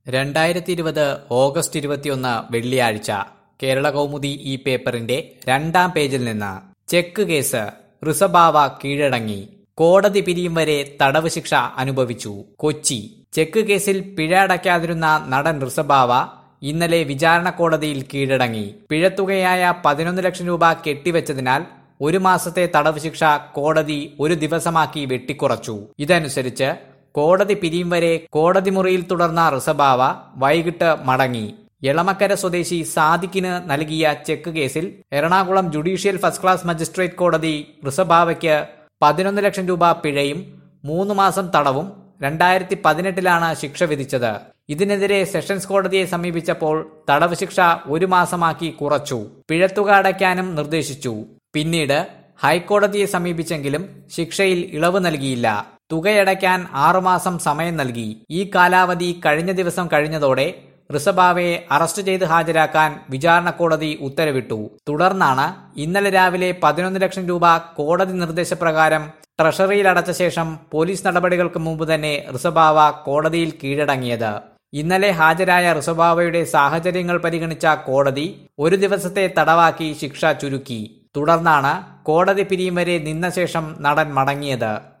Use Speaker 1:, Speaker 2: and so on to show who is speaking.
Speaker 1: രണ്ടായിരത്തി ഇരുപത് ഓഗസ്റ്റ് ഇരുപത്തിയൊന്ന് വെള്ളിയാഴ്ച കേരള കൗമുദി ഈ പേപ്പറിന്റെ രണ്ടാം പേജിൽ നിന്ന് ചെക്ക് കേസ് ഋഷഭാവ കീഴടങ്ങി കോടതി പിരിയും വരെ തടവ് ശിക്ഷ അനുഭവിച്ചു കൊച്ചി ചെക്ക് കേസിൽ പിഴ അടയ്ക്കാതിരുന്ന നടൻ ഋഷഭാവ ഇന്നലെ വിചാരണ കോടതിയിൽ കീഴടങ്ങി പിഴത്തുകയായ പതിനൊന്ന് ലക്ഷം രൂപ കെട്ടിവെച്ചതിനാൽ ഒരു മാസത്തെ തടവ് ശിക്ഷ കോടതി ഒരു ദിവസമാക്കി വെട്ടിക്കുറച്ചു ഇതനുസരിച്ച് കോടതി പിരിയും വരെ കോടതി മുറിയിൽ തുടർന്ന ഋഷഭാവ വൈകിട്ട് മടങ്ങി എളമക്കര സ്വദേശി സാദിഖിന് നൽകിയ ചെക്ക് കേസിൽ Ernakulam judicial first class magistrate കോടതി ഋഷഭാവയ്ക്ക് പതിനൊന്ന് ലക്ഷം രൂപ പിഴയും മൂന്ന് മാസം തടവും രണ്ടായിരത്തി പതിനെട്ടിലാണ് ശിക്ഷ വിധിച്ചത് ഇതിനെതിരെ സെഷൻസ് കോടതിയെ സമീപിച്ചപ്പോൾ തടവ് ശിക്ഷ ഒരു മാസമാക്കി കുറച്ചു പിഴത്തുക അടയ്ക്കാനും നിർദ്ദേശിച്ചു പിന്നീട് ഹൈക്കോടതിയെ സമീപിച്ചെങ്കിലും ശിക്ഷയിൽ ഇളവ് നൽകിയില്ല തുകയടയ്ക്കാൻ ആറുമാസം സമയം നൽകി ഈ കാലാവധി കഴിഞ്ഞ ദിവസം കഴിഞ്ഞതോടെ ഋഷഭാവയെ അറസ്റ്റ് ചെയ്ത് ഹാജരാക്കാൻ വിചാരണ കോടതി ഉത്തരവിട്ടു തുടർന്നാണ് ഇന്നലെ രാവിലെ പതിനൊന്ന് ലക്ഷം രൂപ കോടതി നിർദ്ദേശപ്രകാരം ട്രഷറിയിൽ അടച്ച ശേഷം പോലീസ് നടപടികൾക്ക് മുമ്പ് തന്നെ ഋഷഭാവ കോടതിയിൽ കീഴടങ്ങിയത് ഇന്നലെ ഹാജരായ ഋഷഭാവയുടെ സാഹചര്യങ്ങൾ പരിഗണിച്ച കോടതി ഒരു ദിവസത്തെ തടവാക്കി ശിക്ഷ ചുരുക്കി തുടർന്നാണ് കോടതി പിരിയും വരെ നിന്ന ശേഷം നടൻ മടങ്ങിയത്